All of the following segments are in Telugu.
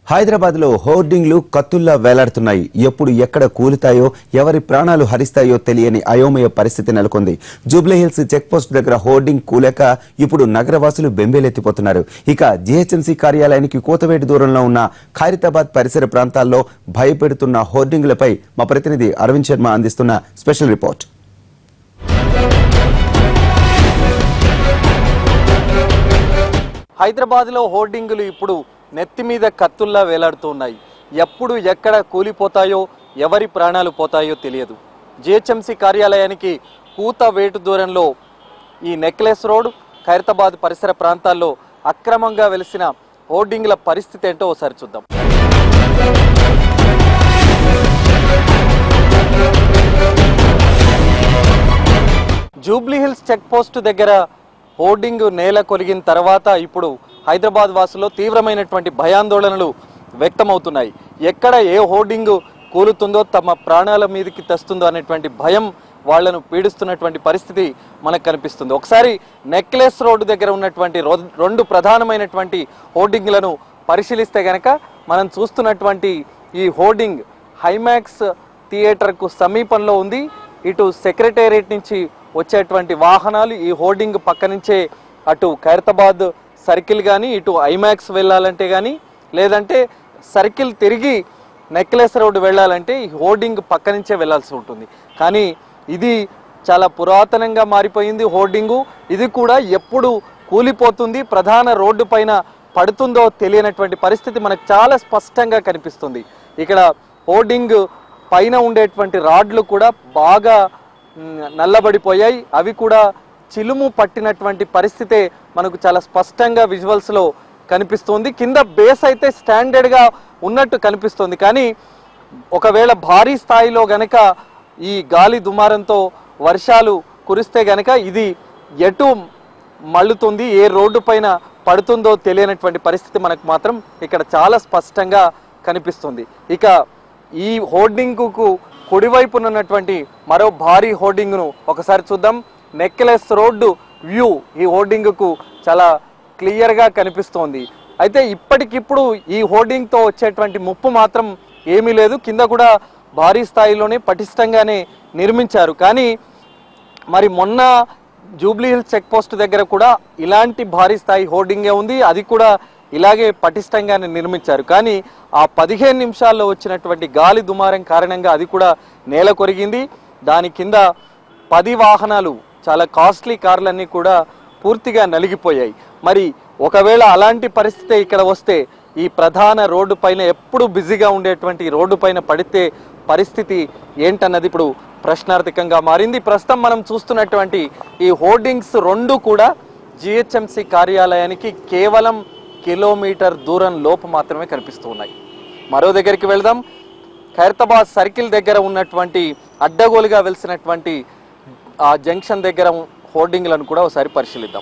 హైదరాబాద్లో హోర్డింగ్లు కత్తుల్లా వేలాడుతున్నాయి ఎప్పుడు ఎక్కడ కూలుతాయో ఎవరి ప్రాణాలు హరిస్తాయో తెలియని అయోమయ పరిస్థితి నెలకొంది జూబ్లీహిల్స్ చెక్ పోస్ట్ దగ్గర హోర్డింగ్ కూలేక ఇప్పుడు నగరవాసులు బెంబేలెత్తిపోతున్నారు ఇక జీహెచ్ఎంసీ కార్యాలయానికి కోతవేటి దూరంలో ఉన్న ఖైరతాబాద్ పరిసర ప్రాంతాల్లో భయపెడుతున్న హోర్డింగ్లపై మా ప్రతినిధి అరవింద్ శర్మ అందిస్తున్న స్పెషల్ రిపోర్ట్ హైదరాబాద్లో హోర్డింగులు ఇప్పుడు నెత్తి మీద కత్తుల్లా వేలాడుతూ ఉన్నాయి ఎప్పుడు ఎక్కడ కూలిపోతాయో ఎవరి ప్రాణాలు పోతాయో తెలియదు జిహెచ్ఎంసీ కార్యాలయానికి కూత వేటు దూరంలో ఈ నెక్లెస్ రోడ్ ఖైరతాబాద్ పరిసర ప్రాంతాల్లో అక్రమంగా వెలిసిన హోర్డింగ్ల పరిస్థితి ఏంటో ఒకసారి చూద్దాం జూబ్లీ హిల్స్ చెక్ పోస్ట్ దగ్గర హోర్డింగ్ నేల కొరిగిన తర్వాత ఇప్పుడు హైదరాబాద్ వాసుల్లో తీవ్రమైనటువంటి భయాందోళనలు వ్యక్తమవుతున్నాయి ఎక్కడ ఏ హోర్డింగ్ కూలుతుందో తమ ప్రాణాల మీదకి తెస్తుందో అనేటువంటి భయం వాళ్ళను పీడిస్తున్నటువంటి పరిస్థితి మనకు కనిపిస్తుంది ఒకసారి నెక్లెస్ రోడ్డు దగ్గర ఉన్నటువంటి రో- రెండు ప్రధానమైనటువంటి హోర్డింగ్లను పరిశీలిస్తే గనక మనం చూస్తున్నటువంటి ఈ హోర్డింగ్ హైమాక్స్ థియేటర్కు సమీపంలో ఉంది ఇటు సెక్రటేరియట్ నుంచి వచ్చేటువంటి వాహనాలు ఈ హోర్డింగ్ పక్క నుంచే అటు ఖైరతాబాద్ సర్కిల్ కానీ ఇటు ఐమాక్స్ వెళ్ళాలంటే కానీ లేదంటే సర్కిల్ తిరిగి నెక్లెస్ రోడ్ వెళ్ళాలంటే ఈ హోర్డింగ్ పక్క నుంచే వెళ్ళాల్సి ఉంటుంది కానీ ఇది చాలా పురాతనంగా మారిపోయింది హోర్డింగు ఇది కూడా ఎప్పుడు కూలిపోతుంది ప్రధాన రోడ్డు పైన పడుతుందో తెలియనటువంటి పరిస్థితి మనకు చాలా స్పష్టంగా కనిపిస్తుంది ఇక్కడ హోర్డింగ్ పైన ఉండేటువంటి రాడ్లు కూడా బాగా మ్, నల్లబడిపోయాయి అవి కూడా చిలుము పట్టినటువంటి పరిస్థితే మనకు చాలా స్పష్టంగా విజువల్స్ లో కనిపిస్తుంది కింద బేస్ అయితే స్టాండర్డ్ గా ఉన్నట్టు కనిపిస్తుంది కానీ ఒకవేళ భారీ స్థాయిలో గనక ఈ గాలి దుమారంతో వర్షాలు కురిస్తే గనక ఇది ఎటు మళ్ళుతుంది ఏ రోడ్డు పైన పడుతుందో తెలియనటువంటి పరిస్థితి మనకు మాత్రం ఇక్కడ చాలా స్పష్టంగా కనిపిస్తుంది ఇక ఈ హోర్డింగ్కు కుడివైపున ఉన్నటువంటి మరో భారీ హోర్డింగ్ను ఒకసారి చూద్దాం నెక్లెస్ రోడ్డు వ్యూ ఈ హోర్డింగ్కు చాలా క్లియర్గా కనిపిస్తోంది అయితే ఇప్పటికిప్పుడు ఈ హోర్డింగ్తో వచ్చేటువంటి ముప్పు మాత్రం ఏమీ లేదు కింద కూడా భారీ స్థాయిలోనే పటిష్టంగానే నిర్మించారు కానీ మరి మొన్న జూబ్లీ హిల్స్ చెక్ పోస్ట్ దగ్గర కూడా ఇలాంటి భారీ స్థాయి హోర్డింగే ఉంది అది కూడా ఇలాగే పటిష్టంగానే నిర్మించారు కానీ ఆ పదిహేను నిమిషాల్లో వచ్చినటువంటి గాలి దుమారం కారణంగా అది కూడా నేల కొరిగింది దాని కింద పది వాహనాలు చాలా కాస్ట్లీ కార్లన్నీ కూడా పూర్తిగా నలిగిపోయాయి మరి ఒకవేళ అలాంటి పరిస్థితి ఇక్కడ వస్తే ఈ ప్రధాన రోడ్డు పైన ఎప్పుడు బిజీగా ఉండేటువంటి ఈ రోడ్డు పైన పడితే పరిస్థితి ఏంటన్నది ఇప్పుడు ప్రశ్నార్థకంగా మారింది ప్రస్తుతం మనం చూస్తున్నటువంటి ఈ హోర్డింగ్స్ రెండు కూడా జిహెచ్ఎంసి కార్యాలయానికి కేవలం కిలోమీటర్ దూరం లోపు మాత్రమే కనిపిస్తూ ఉన్నాయి మరో దగ్గరికి వెళ్దాం ఖైరతాబాద్ సర్కిల్ దగ్గర ఉన్నటువంటి అడ్డగోలుగా వెలిసినటువంటి ఆ జంక్షన్ దగ్గర హోర్డింగ్లను కూడా ఒకసారి పరిశీలిద్దాం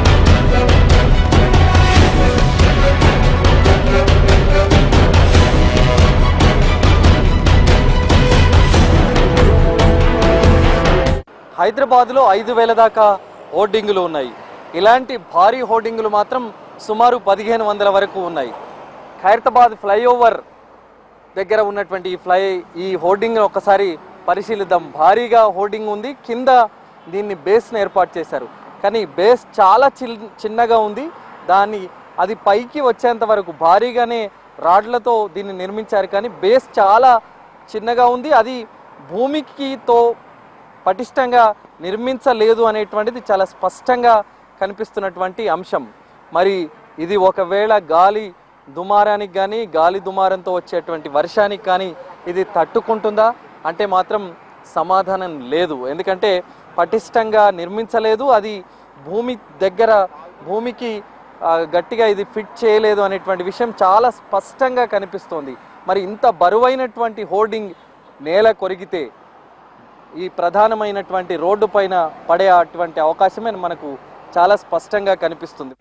హైదరాబాద్లో ఐదు వేల దాకా హోర్డింగులు ఉన్నాయి ఇలాంటి భారీ హోర్డింగులు మాత్రం సుమారు పదిహేను వందల వరకు ఉన్నాయి ఖైరతాబాద్ ఫ్లైఓవర్ దగ్గర ఉన్నటువంటి ఈ ఫ్లై ఈ హోర్డింగ్ ఒకసారి పరిశీలిద్దాం భారీగా హోర్డింగ్ ఉంది కింద దీన్ని బేస్ని ఏర్పాటు చేశారు కానీ బేస్ చాలా చిల్ చిన్నగా ఉంది దాన్ని అది పైకి వచ్చేంత వరకు భారీగానే రాడ్లతో దీన్ని నిర్మించారు కానీ బేస్ చాలా చిన్నగా ఉంది అది భూమికితో పటిష్టంగా నిర్మించలేదు అనేటువంటిది చాలా స్పష్టంగా కనిపిస్తున్నటువంటి అంశం మరి ఇది ఒకవేళ గాలి దుమారానికి కానీ గాలి దుమారంతో వచ్చేటువంటి వర్షానికి కానీ ఇది తట్టుకుంటుందా అంటే మాత్రం సమాధానం లేదు ఎందుకంటే పటిష్టంగా నిర్మించలేదు అది భూమి దగ్గర భూమికి ఆ, గట్టిగా ఇది ఫిట్ చేయలేదు అనేటువంటి విషయం చాలా స్పష్టంగా కనిపిస్తోంది మరి ఇంత బరువైనటువంటి హోర్డింగ్ నేల కొరిగితే ఈ ప్రధానమైనటువంటి రోడ్డు పైన పడే అటువంటి అవకాశమే మనకు చాలా స్పష్టంగా కనిపిస్తుంది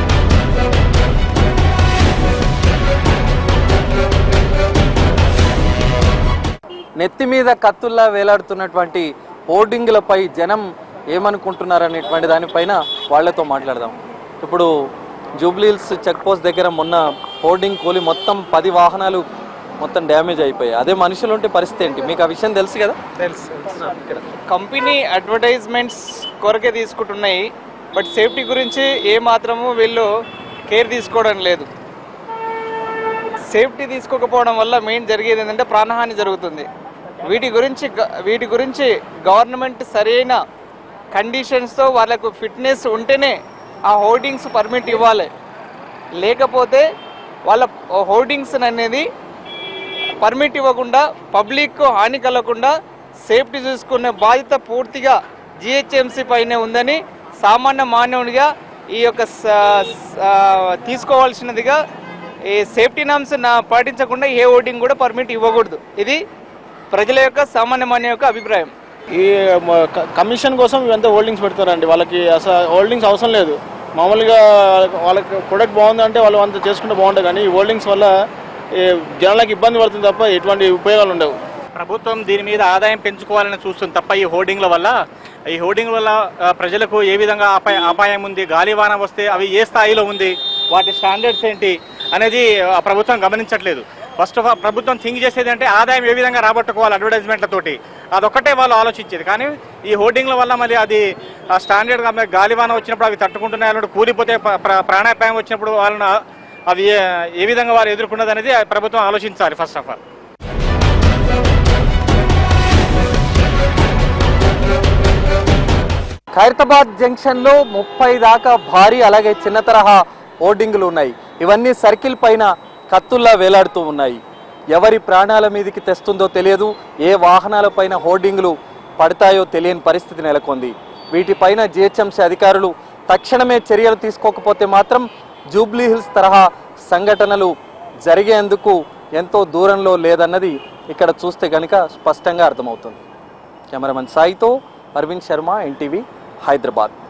నెత్తి మీద కత్తుల్లా వేలాడుతున్నటువంటి హోర్డింగ్లపై జనం ఏమనుకుంటున్నారు అనేటువంటి దానిపైన వాళ్ళతో మాట్లాడదాం ఇప్పుడు జూబ్లీహిల్స్ చెక్ పోస్ట్ దగ్గర మొన్న హోర్డింగ్ కూలి మొత్తం పది వాహనాలు మొత్తం డ్యామేజ్ అయిపోయాయి అదే మనుషులు ఉంటే పరిస్థితి ఏంటి మీకు ఆ విషయం తెలుసు కదా తెలుసు కంపెనీ అడ్వర్టైజ్మెంట్స్ కొరకే తీసుకుంటున్నాయి బట్ సేఫ్టీ గురించి ఏ మాత్రము వీళ్ళు కేర్ తీసుకోవడం లేదు సేఫ్టీ తీసుకోకపోవడం వల్ల మెయిన్ జరిగేది ఏంటంటే ప్రాణహాని జరుగుతుంది వీటి గురించి గ- వీటి గురించి గవర్నమెంట్ సరైన కండిషన్స్తో వాళ్ళకు ఫిట్నెస్ ఉంటేనే ఆ హోర్డింగ్స్ పర్మిట్ ఇవ్వాలి లేకపోతే వాళ్ళ హోర్డింగ్స్ అనేది పర్మిట్ ఇవ్వకుండా పబ్లిక్ హాని కలగకుండా సేఫ్టీ చూసుకునే బాధ్యత పూర్తిగా జిహెచ్ఎంసీ పైనే ఉందని సామాన్య మానవునిగా ఈ యొక్క స- స- తీసుకోవాల్సినదిగా ఈ సేఫ్టీ నామ్స్ నా పాటించకుండా ఏ ఓటింగ్ కూడా పర్మిట్ ఇవ్వకూడదు ఇది ప్రజల యొక్క సామాన్య మాన్య యొక్క అభిప్రాయం ఈ మ- క- కమిషన్ కోసం ఇవంతా హోల్డింగ్స్ పెడతారండి వాళ్ళకి అసలు హోల్డింగ్స్ అవసరం లేదు మామూలుగా వాళ్ళకి ప్రొడక్ట్ బాగుందంటే వాళ్ళు అంత చేసుకుంటే బాగుంటుంది కానీ ఈ హోల్డింగ్స్ వల్ల ఈ జనాలకు ఇబ్బంది పడుతుంది తప్ప ఎటువంటి ఉపయోగాలు ఉండవు ప్రభుత్వం దీని మీద ఆదాయం పెంచుకోవాలని చూస్తుంది తప్ప ఈ హోర్డింగ్ల వల్ల ఈ హోర్డింగ్ల వల్ల ఆ, ప్రజలకు ఏ విధంగా అపాయ అపాయం ఉంది గాలివాన వస్తే అవి ఏ స్థాయిలో ఉంది వాటి స్టాండర్డ్స్ ఏంటి అనేది ఆ ప్రభుత్వం గమనించట్లేదు ఫస్ట్ ఆఫ్ ఆల్ ప్రభుత్వం థింక్ చేసేది అంటే ఆదాయం ఏ విధంగా రాబట్టుకోవాలి అడ్వర్టైజ్మెంట్లతోటి అదొక్కటే వాళ్ళు ఆలోచించేది కానీ ఈ హోర్డింగ్ల వల్ల మరి అది ఆ స్టాండర్డ్ గాలివాన వచ్చినప్పుడు అవి తట్టుకుంటున్నాయి అన్నప్పుడు కూలిపోతే ప్ర- ప్ర- ప్రాణాపాయం వచ్చినప్పుడు వాళ్ళని ఆ- అవి ఏ- ఏ విధంగా వారు ఎదుర్కొన్నది అనేది ఆ ప్రభుత్వం ఆలోచించాలి first of all Khairatabad junction లో ముప్పై దాకా భారీ అలాగే చిన్న తరహా హోర్డింగ్లు ఉన్నాయి ఇవన్నీ సర్కిల్ పైన కత్తుల్లా వేలాడుతూ ఉన్నాయి ఎవరి ప్రాణాల మీదకి తెస్తుందో తెలియదు ఏ వాహనాల పైన హోర్డింగ్లు పడతాయో తెలియని పరిస్థితి నెలకొంది వీటిపైన జిహెచ్ఎంసీ అధికారులు తక్షణమే చర్యలు తీసుకోకపోతే మాత్రం జూబ్లీ హిల్స్ తరహా సంఘటనలు జరిగేందుకు ఎంతో దూరంలో లేదన్నది ఇక్కడ చూస్తే కనుక స్పష్టంగా అర్థమవుతుంది కెమెరామెన్ సాయితో అరవింద్ శర్మ ఎన్టీవీ హైదరాబాద్